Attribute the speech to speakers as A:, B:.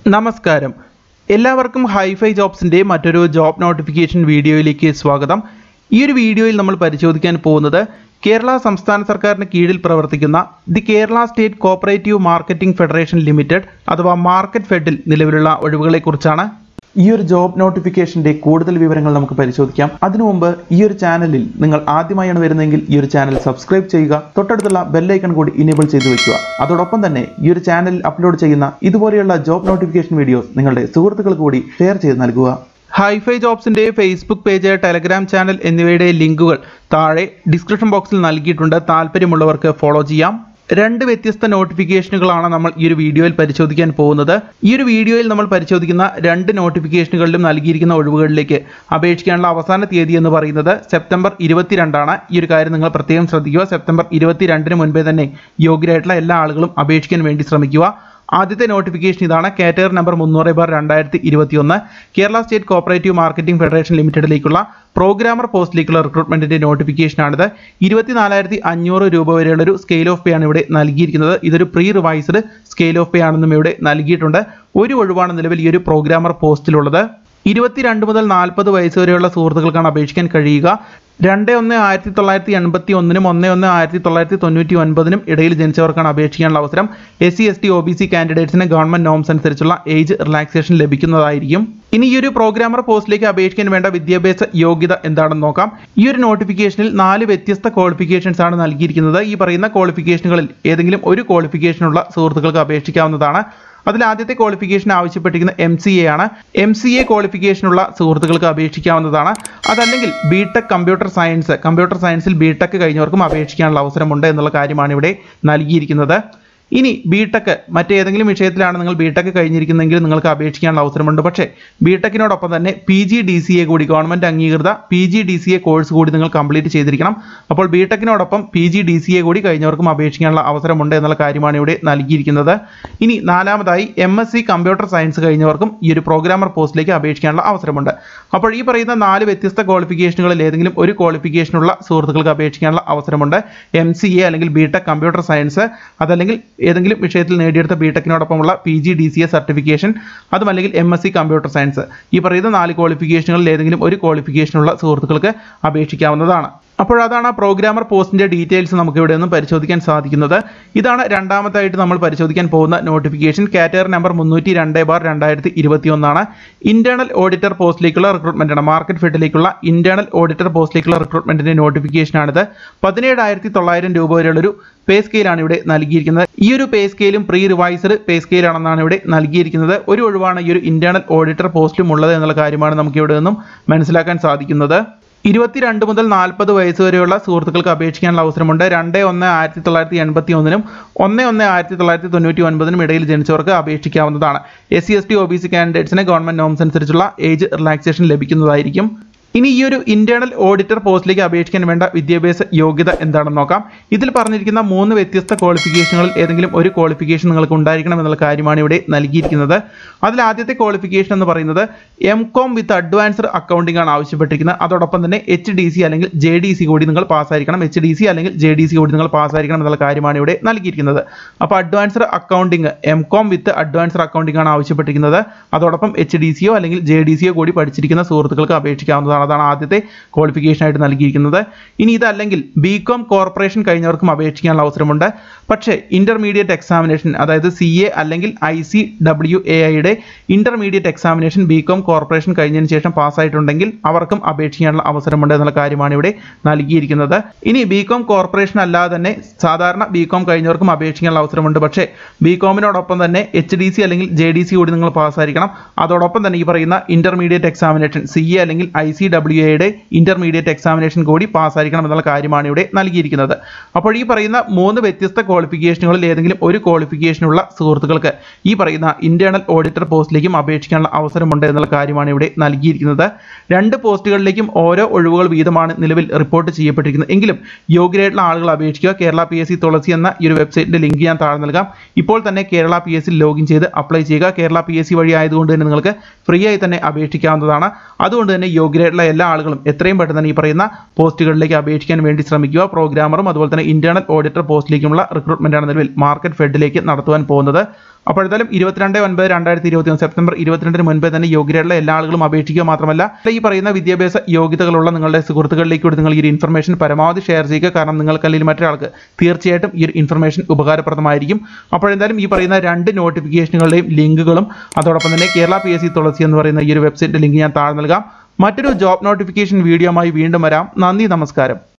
A: നമസ്കാരം എല്ലാവർക്കും ഹൈഫൈ ജോബ്സിൻ്റെ മറ്റൊരു ജോബ് നോട്ടിഫിക്കേഷൻ വീഡിയോയിലേക്ക് സ്വാഗതം ഈ ഒരു വീഡിയോയിൽ നമ്മൾ പരിശോധിക്കാൻ പോകുന്നത് കേരള സംസ്ഥാന സർക്കാരിന് കീഴിൽ പ്രവർത്തിക്കുന്ന the Kerala state cooperative marketing federation limited അഥവാ മാർക്കറ്റ് ഫെഡിൽ നിലവിലുള്ള ഒഴിവുകളെക്കുറിച്ചാണ് ഈ ഒരു ജോബ് നോട്ടിഫിക്കേഷന്റെ കൂടുതൽ വിവരങ്ങൾ നമുക്ക് പരിശോധിക്കാം അതിനു മുമ്പ് ഈ ഒരു ചാനലിൽ നിങ്ങൾ ആദ്യമായാണ് വരുന്നതെങ്കിൽ ഈ ഒരു ചാനൽ സബ്സ്ക്രൈബ് ചെയ്യുക തൊട്ടടുത്തുള്ള ബെല്ലൈക്കൺ കൂടി ഇനേബിൾ ചെയ്തു വെക്കുക അതോടൊപ്പം തന്നെ ഈ ഒരു ചാനലിൽ അപ്ലോഡ് ചെയ്യുന്ന ഇതുപോലെയുള്ള ജോബ് നോട്ടിഫിക്കേഷൻ വീഡിയോസ് നിങ്ങളുടെ സുഹൃത്തുക്കൾക്ക് കൂടി ഷെയർ ചെയ്ത് നൽകുക ഹൈഫൈ ജോബ്സിന്റെ ഫേസ്ബുക്ക് പേജ് ടെലഗ്രാം ചാനൽ എന്നിവയുടെ ലിങ്കുകൾ താഴെ ഡിസ്ക്രിപ്ഷൻ ബോക്സിൽ നൽകിയിട്ടുണ്ട് താല്പര്യമുള്ളവർക്ക് ഫോളോ ചെയ്യാം രണ്ട് വ്യത്യസ്ത നോട്ടിഫിക്കേഷനുകളാണ് നമ്മൾ ഈ ഒരു വീഡിയോയിൽ പരിശോധിക്കാൻ പോകുന്നത് ഈ ഒരു വീഡിയോയിൽ നമ്മൾ പരിശോധിക്കുന്ന രണ്ട് നോട്ടിഫിക്കേഷനുകളിലും നൽകിയിരിക്കുന്ന ഒഴിവുകളിലേക്ക് അപേക്ഷിക്കാനുള്ള അവസാന തീയതി എന്ന് പറയുന്നത് സെപ്റ്റംബർ ഇരുപത്തിരണ്ടാണ് ഈ ഒരു കാര്യം നിങ്ങൾ പ്രത്യേകം ശ്രദ്ധിക്കുക സെപ്റ്റംബർ ഇരുപത്തിരണ്ടിന് മുൻപേ തന്നെ യോഗ്യരായിട്ടുള്ള എല്ലാ ആളുകളും അപേക്ഷിക്കാൻ വേണ്ടി ശ്രമിക്കുക ആദ്യത്തെ നോട്ടിഫിക്കേഷൻ ഇതാണ് കാറ്റഗറി നമ്പർ മുന്നൂറ് ബാർ രണ്ടായിരത്തി ഇരുപത്തിയൊന്ന് Kerala state cooperative marketing federation ലിമിറ്റഡിലേക്കുള്ള പ്രോഗ്രാമർ പോസ്റ്റിലേക്കുള്ള റിക്രൂട്ട്മെന്റിന്റെ നോട്ടിഫിക്കേഷനാണിത് ഇരുപത്തിനാലായിരത്തി അഞ്ഞൂറ് രൂപ വരെയുള്ള ഒരു സ്കെയിൽ ഓഫ് പേ ആണ് ഇവിടെ നൽകിയിരിക്കുന്നത് ഇതൊരു pre revised scale of pay ആണെന്നും ഇവിടെ നൽകിയിട്ടുണ്ട് ഒരു ഒഴിവാണ് നിലവിൽ ഈ ഒരു പ്രോഗ്രാമർ പോസ്റ്റിലുള്ളത് ഇരുപത്തിരണ്ട് മുതൽ നാൽപ്പത് വയസ്സ് വരെയുള്ള സുഹൃത്തുക്കൾക്കാണ് അപേക്ഷിക്കാൻ കഴിയുക രണ്ട് ഒന്ന് ആയിരത്തി തൊള്ളായിരത്തി എൺപത്തി ഒന്നിനും ഒന്ന് ഒന്ന് ആയിരത്തി തൊള്ളായിരത്തി തൊണ്ണൂറ്റി ഒൻപതിനും ഇടയിൽ ജനിച്ചവർക്കാണ് അപേക്ഷിക്കാനുള്ള അവസരം S C S T O B C കാൻഡിഡേറ്റ്സിന് ഗവൺമെന്റ് നോംസ് അനുസരിച്ചുള്ള ഏജ് റിലാക്സേഷൻ ലഭിക്കുന്നതായിരിക്കും ഇനി ഈ ഒരു പ്രോഗ്രാമർ പോസ്റ്റിലേക്ക് അപേക്ഷിക്കാൻ വേണ്ട വിദ്യാഭ്യാസ യോഗ്യത എന്താണെന്ന് നോക്കാം ഈ ഒരു നോട്ടിഫിക്കേഷനിൽ നാല് വ്യത്യസ്ത ക്വാളിഫിക്കേഷൻസ് ആണ് നൽകിയിരിക്കുന്നത് ഈ പറയുന്ന ക്വാളിഫിക്കേഷനുകളിൽ ഏതെങ്കിലും ഒരു ക്വാളിഫിക്കേഷനുള്ള സുഹൃത്തുക്കൾക്ക് അപേക്ഷിക്കാവുന്നതാണ് അതിൽ ആദ്യത്തെ ക്വാളിഫിക്കേഷൻ ആവശ്യപ്പെട്ടിരിക്കുന്ന എം സി എ ആണ് എം സി എ ക്വാളിഫിക്കേഷനുള്ള സുഹൃത്തുക്കൾക്ക് അപേക്ഷിക്കാവുന്നതാണ് അതല്ലെങ്കിൽ B tech computer science computer സയൻസിൽ ബി ടെക് കഴിഞ്ഞവർക്കും അപേക്ഷിക്കാനുള്ള അവസരമുണ്ട് എന്നുള്ള കാര്യമാണ് ഇവിടെ നൽകിയിരിക്കുന്നത് ഇനി ബി ടെക് മറ്റേതെങ്കിലും വിഷയത്തിലാണ് നിങ്ങൾ ബി ടെക് കഴിഞ്ഞിരിക്കുന്നതെങ്കിൽ നിങ്ങൾക്ക് അപേക്ഷിക്കാനുള്ള അവസരമുണ്ട് പക്ഷേ ബി ടെക്കിനോടൊപ്പം തന്നെ P G D C A കൂടി ഗവൺമെൻറ് അംഗീകൃത P G D C A course കൂടി നിങ്ങൾ കംപ്ലീറ്റ് ചെയ്തിരിക്കണം അപ്പോൾ ബി ടെക്കിനോടൊപ്പം P G D C A കൂടി കഴിഞ്ഞവർക്കും അപേക്ഷിക്കാനുള്ള അവസരമുണ്ട് എന്നുള്ള കാര്യമാണ് ഇവിടെ നൽകിയിരിക്കുന്നത് ഇനി നാലാമതായി M S C computer science കഴിഞ്ഞവർക്കും ഈ ഒരു പ്രോഗ്രാമർ പോസ്റ്റിലേക്ക് അപേക്ഷിക്കാനുള്ള അവസരമുണ്ട് അപ്പോൾ ഈ പറയുന്ന നാല് വ്യത്യസ്ത ക്വാളിഫിക്കേഷനുകളിൽ ഏതെങ്കിലും ഒരു ക്വാളിഫിക്കേഷനുള്ള സുഹൃത്തുക്കൾക്ക് അപേക്ഷിക്കാനുള്ള അവസരമുണ്ട് എം സി എ അല്ലെങ്കിൽ ബി ടെക് കമ്പ്യൂട്ടർ സയൻസ് അതല്ലെങ്കിൽ ഏതെങ്കിലും വിഷയത്തിൽ നേടിയെടുത്ത ബി ടെക്കിനോടൊപ്പമുള്ള P G D C A certification അതുമല്ലെങ്കിൽ M S C computer science ഈ പറയുന്ന നാല് ക്വാളിഫിക്കേഷനുകളിൽ ഏതെങ്കിലും ഒരു ക്വാളിഫിക്കേഷനുള്ള സുഹൃത്തുക്കൾക്ക് അപേക്ഷിക്കാവുന്നതാണ് അപ്പോൾ അതാണ് ആ പ്രോഗ്രാമർ പോസ്റ്റിന്റെ ഡീറ്റെയിൽസ് നമുക്ക് ഇവിടെ നിന്ന് പരിശോധിക്കാൻ സാധിക്കുന്നത് ഇതാണ് രണ്ടാമതായിട്ട് നമ്മൾ പരിശോധിക്കാൻ പോകുന്ന നോട്ടിഫിക്കേഷൻ കാറ്റഗറി നമ്പർ മുന്നൂറ്റി രണ്ട് ബാർ രണ്ടായിരത്തി ഇരുപത്തി ഒന്നാണ് ഇന്റേണൽ ഓഡിറ്റർ പോസ്റ്റിലേക്കുള്ള റിക്രൂട്ട്മെന്റ് ആണ് മാർക്കറ്റ് ഫെഡിലേക്കുള്ള ഇന്റേണൽ ഓഡിറ്റർ പോസ്റ്റിലേക്കുള്ള റിക്രൂട്ട്മെന്റിന്റെ നോട്ടിഫിക്കേഷനാണിത് പതിനേഴായിരത്തി തൊള്ളായിരം രൂപ വരെയുള്ള ഒരു പേ സ്കെയിലാണ് ഇവിടെ നൽകിയിരിക്കുന്നത് ഈ ഒരു പേ സ്കെയിലും പ്രീ റിവൈസ്ഡ് പേ സ്കെയിലാണെന്നാണ് ഇവിടെ നൽകിയിരിക്കുന്നത് ഒരു ഒഴിവാണ് ഈ ഒരു ഇന്റേണൽ ഓഡിറ്റർ പോസ്റ്റിലും ഉള്ളത് എന്നുള്ള കാര്യമാണ് നമുക്ക് ഇവിടെ നിന്നും മനസ്സിലാക്കാൻ സാധിക്കുന്നത് ഇരുപത്തിരണ്ട് മുതൽ നാൽപ്പത് വയസ്സ് വരെയുള്ള സുഹൃത്തുക്കൾക്ക് അപേക്ഷിക്കാനുള്ള അവസരമുണ്ട് രണ്ട് ഒന്ന് ആയിരത്തി തൊള്ളായിരത്തി എൺപത്തി ഒന്നിനും ഒന്ന് ഒന്ന് ആയിരത്തി തൊള്ളായിരത്തി തൊണ്ണൂറ്റി ഒൻപതിനും ഇടയിൽ ജനിച്ചവർക്ക് അപേക്ഷിക്കാവുന്നതാണ് S C S T O B C കാൻഡിഡേറ്റ്സിന് ഗവൺമെന്റ് നോംസ് അനുസരിച്ചുള്ള ഏജ് റിലാക്സേഷൻ ലഭിക്കുന്നതായിരിക്കും ഇനി ഈ ഒരു ഇന്റേണൽ ഓഡിറ്റർ പോസ്റ്റിലേക്ക് അപേക്ഷിക്കാൻ വേണ്ട വിദ്യാഭ്യാസ യോഗ്യത എന്താണെന്ന് നോക്കാം ഇതിൽ പറഞ്ഞിരിക്കുന്ന മൂന്ന് വ്യത്യസ്ത ക്വാളിഫിക്കേഷനുകളിൽ ഏതെങ്കിലും ഒരു ക്വാളിഫിക്കേഷൻ നിങ്ങൾക്ക് ഉണ്ടായിരിക്കണം എന്നുള്ള കാര്യമാണ് ഇവിടെ നൽകിയിരിക്കുന്നത് അതിൽ ആദ്യത്തെ ക്വാളിഫിക്കേഷൻ എന്ന് പറയുന്നത് M com with advanced accounting ആണ് ആവശ്യപ്പെട്ടിരിക്കുന്നത് അതോടൊപ്പം തന്നെ എച്ച് ഡി സി അല്ലെങ്കിൽ ജെ ഡി സി കൂടി നിങ്ങൾ പാസ്സായിരിക്കണം എച്ച് ഡി സി അല്ലെങ്കിൽ ജെ ഡി സി കൂടി നിങ്ങൾ പാസ്സായിരിക്കണം എന്നുള്ള കാര്യമാണ് ഇവിടെ നൽകിയിരിക്കുന്നത് അപ്പോൾ advanced accounting M com with advanced accounting ആണ് ആവശ്യപ്പെട്ടിരിക്കുന്നത് അതോടൊപ്പം എച്ച് ഡി സിയോ അല്ലെങ്കിൽ ജെ ഡി സിയോ കൂടി പഠിച്ചിരിക്കുന്ന സുഹൃത്തുക്കൾക്ക് അപേക്ഷിക്കാവുന്നതാണ് അതാണ് ആദ്യത്തെ ക്വാളിഫിക്കേഷൻ ആയിട്ട് നൽകിയിരിക്കുന്നത് ഇനി ഇതല്ലെങ്കിൽ ബി കോം കോർപ്പറേഷൻ കഴിഞ്ഞവർക്കും അപേക്ഷിക്കാനുള്ള അവസരമുണ്ട് പക്ഷേ ഇന്റർമീഡിയറ്റ് എക്സാമിനേഷൻ അതായത് സി എ അല്ലെങ്കിൽ ഐ സി ഡബ്ല്യു എ ഐയുടെ intermediate examination B com corporation കഴിഞ്ഞതിന് ശേഷം പാസ്സായിട്ടുണ്ടെങ്കിൽ അവർക്കും അപേക്ഷിക്കാനുള്ള അവസരമുണ്ട് എന്നുള്ള കാര്യമാണ് ഇവിടെ നൽകിയിരിക്കുന്നത് ഇനി ബി കോം കോർപ്പറേഷൻ അല്ലാതെ തന്നെ സാധാരണ ബി കോം കഴിഞ്ഞവർക്കും അപേക്ഷിക്കാനുള്ള അവസരമുണ്ട് പക്ഷേ ബി കോമിനോടൊപ്പം തന്നെ എച്ച് ഡി സി അല്ലെങ്കിൽ ജെ ഡി സി കൂടി നിങ്ങൾ പാസ്സായിരിക്കണം അതോടൊപ്പം തന്നെ ഈ പറയുന്ന ഇന്റർമീഡിയറ്റ് എക്സാമിനേഷൻ സി എ അല്ലെങ്കിൽ ഐ സി ഡബ്ല്യു എയുടെ ഇന്റർമീഡിയറ്റ് എക്സാമിനേഷൻ കൂടി പാസ്സായിരിക്കണം എന്നുള്ള കാര്യമാണ് ഇവിടെ നൽകിയിരിക്കുന്നത് അപ്പോൾ ഈ പറയുന്ന മൂന്ന് വ്യത്യസ്ത ക്വാളിഫിക്കേഷനുകളിൽ ഏതെങ്കിലും ഒരു ക്വാളിഫിക്കേഷനുള്ള സുഹൃത്തുക്കൾക്ക് ഈ പറയുന്ന ഇന്റേണൽ ഓഡിറ്റർ പോസ്റ്റിലേക്കും അപേക്ഷിക്കാനുള്ള അവസരമുണ്ട് എന്നുള്ള കാര്യമാണ് ഇവിടെ നൽകിയിരിക്കുന്നത് രണ്ട് പോസ്റ്റുകളിലേക്കും ഓരോ ഒഴിവുകൾ വീതമാണ് നിലവിൽ റിപ്പോർട്ട് ചെയ്യപ്പെട്ടിരിക്കുന്നത് എങ്കിലും യോഗ്യരായിട്ടുള്ള ആളുകൾ അപേക്ഷിക്കുക Kerala P S C Thulasi എന്ന ഈ ഒരു വെബ്സൈറ്റിന്റെ ലിങ്ക് ഞാൻ താഴെ നൽകാം ഇപ്പോൾ തന്നെ Kerala P S C login ചെയ്ത് അപ്ലൈ ചെയ്യുക കേരള പി എസ് സി വഴി ആയതുകൊണ്ട് തന്നെ നിങ്ങൾക്ക് ഫ്രീ ആയി തന്നെ അപേക്ഷിക്കാവുന്നതാണ് അതുകൊണ്ട് തന്നെ യോഗ്യരായിട്ടുള്ള എല്ലാ ആളുകളും എത്രയും പെട്ടെന്ന് തന്നെ ഈ പറയുന്ന പോസ്റ്റുകളിലേക്ക് അപേക്ഷിക്കാൻ വേണ്ടി ശ്രമിക്കുക പ്രോഗ്രാമറും അതുപോലെ തന്നെ ഇന്റേണൽ ഓഡിറ്റർ പോസ്റ്റിലേക്കുമുള്ള റിക്രൂട്ട്മെന്റ് ആണ് നിലവിൽ മാർക്കറ്റ് ഫെഡിലേക്ക് നടത്തുവാൻ പോകുന്നത് അപ്പോൾ എന്തായാലും ഇരുപത്തിരണ്ട് ഒൻപത് രണ്ടായിരത്തി ഇരുപത്തി ഒന്ന് സെപ്റ്റംബർ ഇരുപത്തിരണ്ടിന് മുൻപേ തന്നെ യോഗ്യരായിട്ടുള്ള എല്ലാ ആളുകളും അപേക്ഷിക്കുക മാത്രമല്ല ഈ പറയുന്ന വിദ്യാഭ്യാസ യോഗ്യതകളുള്ള നിങ്ങളുടെ സുഹൃത്തുക്കളിലേക്ക് കൂടി നിങ്ങൾ ഈ ഒരു ഇൻഫർമേഷൻ പരമാവധി ഷെയർ ചെയ്യുക കാരണം നിങ്ങൾക്ക് അല്ലെങ്കിൽ മറ്റൊരാൾക്ക് തീർച്ചയായിട്ടും ഈ ഒരു ഇൻഫർമേഷൻ ഉപകാരപ്രദമായിരിക്കും അപ്പോൾ എന്തായാലും ഈ പറയുന്ന രണ്ട് നോട്ടിഫിക്കേഷനുകളുടെയും ലിങ്കുകളും അതോടൊപ്പം തന്നെ Kerala P S C Thulasi എന്ന് പറയുന്ന ഈ ഒരു വെബ്സൈറ്റ് ലിങ്ക് ഞാൻ താഴെ നൽകാം മറ്റൊരു ജോബ് നോട്ടിഫിക്കേഷൻ വീഡിയോയുമായി വീണ്ടും വരാം നന്ദി നമസ്കാരം